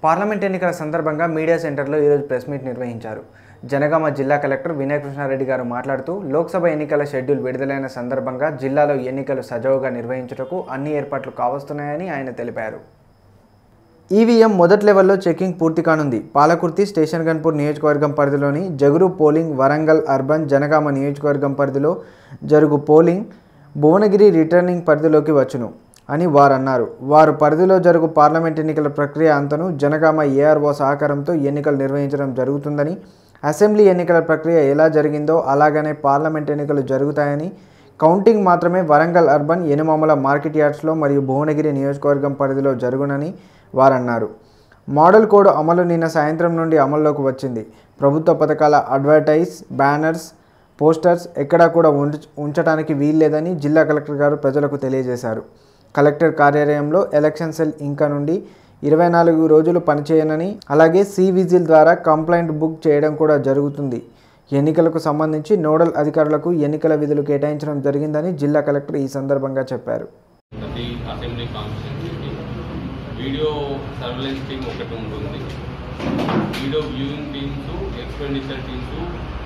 parliament ఎన్నికల సందర్భంగా media సెంటర్లో ఈరోజు ప్రెస్ మీట్ నిర్వహించారు జనగామ జిల్లా కలెక్టర్ వినయ్ కృష్ణారెడ్డి గారు మాట్లాడుతూ లోక్సభ ఎన్నికల షెడ్యూల్ విడుదలైన సందర్భంగా జిల్లాలో ఎన్నికలు సజావుగా నిర్వహించుటకు అన్ని ఏర్పాట్లు కావస్తున్నాయని ఆయన తెలిపారు ఈవీఎం మొదటి లెవెల్లో చెకింగ్ పూర్తి కానుంది పాలకుర్తి స్టేషన్ గన్పూర్ నియోజకవర్గం పరిధిలోని జగురు పోలింగ్ వరంగల్ అర్బన్ జనగామ నియోజకవర్గం పరిధిలో జరుగు పోలింగ్ భువనగిరి రిటర్నింగ్ పరిధిలోకి వచ్చును అని వారు అన్నారు వారు పరిధిలో జరుగు పార్లమెంట్ ఎన్నికల ప్రక్రియ అంతను జనగామ ఏఆర్ఓ సహకారంతో ఎన్నికలు నిర్వహించడం జరుగుతుందని అసెంబ్లీ ఎన్నికల ప్రక్రియ ఎలా జరిగిందో అలాగనే పార్లమెంట్ ఎన్నికలు జరుగుతాయని కౌంటింగ్ మాత్రమే వరంగల్ అర్బన్ ఎనుమామల మార్కెట్ యార్డ్స్లో మరియు భువనగిరి నియోజకవర్గం పరిధిలో జరుగునని వారన్నారు మోడల్ కోడ్ అమలు నిన్న సాయంత్రం నుండి అమల్లోకి వచ్చింది ప్రభుత్వ పథకాల అడ్వర్టైజ్ బ్యానర్స్ పోస్టర్స్ ఎక్కడా కూడా ఉంచ ఉంచడానికి వీల్లేదని జిల్లా కలెక్టర్ గారు ప్రజలకు తెలియజేశారు కలెక్టర్ కార్యాలయంలో ఎలక్షన్ సెల్ ఇంకా నుండి ఇరవై నాలుగు రోజులు పనిచేయనని అలాగే సి విజిల్ ద్వారా కంప్లైంట్ బుక్ చేయడం కూడా జరుగుతుంది ఎన్నికలకు సంబంధించి నోడల్ అధికారులకు ఎన్నికల విధులు కేటాయించడం జరిగిందని జిల్లా కలెక్టర్ ఈ సందర్భంగా చెప్పారు ప్రతి అసెంబ్లీ కాన్స్టిట్యున్సీకి వీడియో సర్వేలెన్స్ టీమ్ ఒకటి ఉంటుంది video viewing teams expenditure teams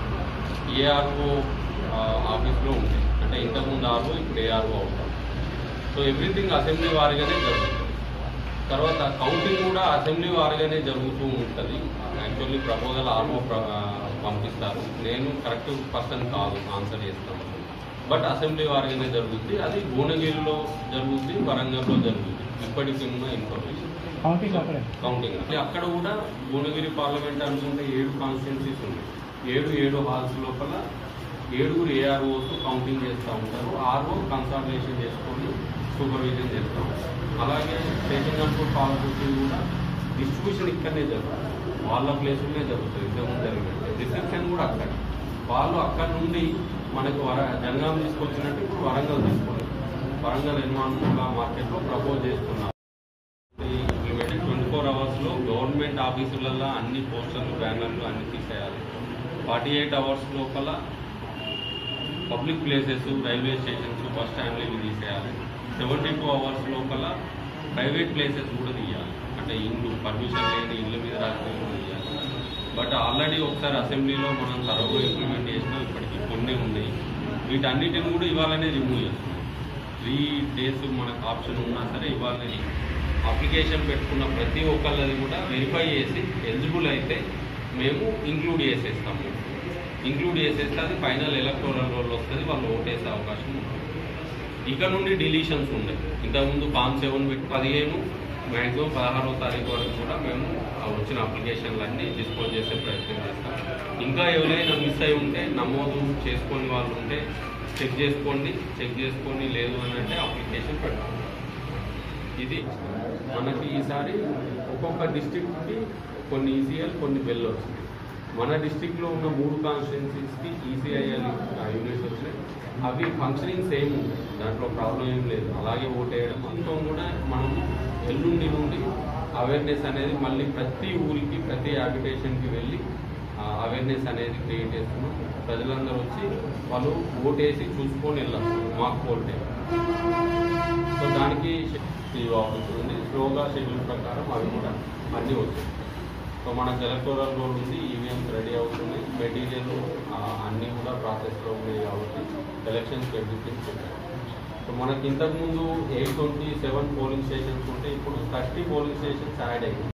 ARO ఆఫీస్లో ఉంటాయి అంటే ఇంతకుముందు ఆర్ఓ ఇప్పుడు ఏఆర్ఓ అవుతాం సో ఎవ్రీథింగ్ అసెంబ్లీ వారిగానే జరుగుతుంది తర్వాత కౌంటింగ్ కూడా అసెంబ్లీ వారిగానే జరుగుతూ ఉంటుంది యాక్చువల్లీ ప్రపోజల్ ఆర్ఓ పంపిస్తారు నేను కరెక్ట్ పర్సన్ కాదు ఆన్సర్ చేస్తాను బట్ అసెంబ్లీ వారిగానే జరుగుతుంది అది భువనగిరిలో జరుగుతుంది వరంగల్లో జరుగుతుంది ఇప్పటికి ఉన్న ఇన్ఫర్మేషన్ కౌంటింగ్ అక్కడే కౌంటింగ్ అంటే అక్కడ కూడా భువనగిరి పార్లమెంట్ అనుకుంటే ఏడు కాన్స్టిట్యున్సీస్ ఉన్నాయి ఏడు ఏడు హాల్స్ లోపల ఏడుగురు ఏఆర్ఓస్ కౌంటింగ్ చేస్తూ ఉంటారు ఆర్ఓ కన్సల్టేషన్ చేసుకొని సూపర్విజన్ చేస్తూ ఉంటారు అలాగే స్టేషన్ కంట్రోల్ పాలసీ కూడా డిస్ట్రిబ్యూషన్ ఇక్కడనే జరుగుతుంది వాళ్ళ ప్లేసులనే జరుగుతుంది ఇంతకుముందు జరిగినట్టు రిసెప్షన్ కూడా అక్కడ వాళ్ళు అక్కడ నుండి మనకు వర జనగాం తీసుకొచ్చినట్టు ఇప్పుడు వరంగల్ తీసుకోవాలి వరంగల్ ఎన్వాన్మెంట్ మార్కెట్లో ప్రపోజ్ చేస్తున్నారు ఇంప్లిమెంటెడ్ ట్వంటీ ఫోర్ అవర్స్లో గవర్నమెంట్ ఆఫీసులలో అన్ని పోస్టర్లు బ్యానర్లు అన్ని తీసేయాలి ఫార్టీ ఎయిట్ అవర్స్ లోపల public places railway stations bus స్టాండ్లు ఇవి తీసేయాలి సెవెంటీ టూ అవర్స్ లోపల ప్రైవేట్ ప్లేసెస్ కూడా తీయాలి అంటే ఇల్లు పర్మిషన్ లేని ఇళ్ళ మీద రాసి తీయాలి బట్ ఆల్రెడీ ఒకసారి అసెంబ్లీలో మనం తరవుగా ఇంప్లిమెంట్ చేసినాం ఇప్పటికి కొన్ని ఉన్నాయి వీటన్నిటిని కూడా ఇవాళనే రిమూవ్ చేస్తున్నాం త్రీ డేస్ మనకు ఆప్షన్ ఉన్నా సరే ఇవాళనే అప్లికేషన్ పెట్టుకున్న ప్రతి ఒక్కళ్ళది కూడా వెరిఫై చేసి ఎలిజిబుల్ అయితే మేము ఇంక్లూడ్ చేసేస్తాము ఇంక్లూడ్ చేసేస్తే అది ఫైనల్ ఎలక్టోరల్ రోల్ వస్తుంది వాళ్ళు ఓటేసే అవకాశం ఉంటుంది ఇక నుండి డిలీషన్స్ ఉన్నాయి ఇంతకుముందు పాన్ సెవెన్ పెట్టి పదిహేను మ్యాక్సిమం పదహారవ తారీఖు వరకు కూడా మేము ఆ వచ్చిన అప్లికేషన్లన్నీ డిస్పోజ్ చేసే ప్రయత్నం చేస్తాం ఇంకా ఎవరైనా మిస్ అయి ఉంటే నమోదు చేసుకొని వాళ్ళు ఉంటే చెక్ చేసుకోండి చెక్ చేసుకొని లేదు అని అంటే అప్లికేషన్ పెట్టుకోండి ఇది మనకి ఈసారి ఒక్కొక్క డిస్టిక్కి కొన్ని ఈసీఎల్ కొన్ని బెల్ వచ్చింది మన డిస్టిక్లో ఉన్న మూడు కాన్స్టిట్యున్సీస్కి ఈసీఐఎల్ యూనిట్స్ వచ్చినాయి అవి ఫంక్షనింగ్ సేమ్ ఉంది దాంట్లో ప్రాబ్లం ఏం లేదు అలాగే ఓటేయడం అంతా కూడా మనం ఎల్లుండి నుండి అవేర్నెస్ అనేది మళ్ళీ ప్రతి ఊరికి ప్రతి అప్లికేషన్కి వెళ్ళి అవేర్నెస్ అనేది క్రియేట్ చేస్తున్నాం ప్రజలందరూ వచ్చి వాళ్ళు ఓటేసి చూసుకొని వెళ్ళాలి మాకు ఓటే సో దానికి టీవీ ఆఫీస్ ఉంది స్లోగా షెడ్యూల్ ప్రకారం అవి కూడా అన్నీ వచ్చాయి సో మనకు ఎలక్టోరల్ రోల్ ఉంది ఈవీఎంస్ రెడీ అవుతున్నాయి మెటీరియల్ అన్నీ కూడా ప్రాసెస్లో ఉన్నాయి కాబట్టి ఎలక్షన్స్ ఎవ్రీథింగ్ చెప్పారు సో మనకి ఇంతకుముందు eight twenty seven polling stations ఉంటే ఇప్పుడు థర్టీ పోలింగ్ స్టేషన్స్ యాడ్ అయ్యాయి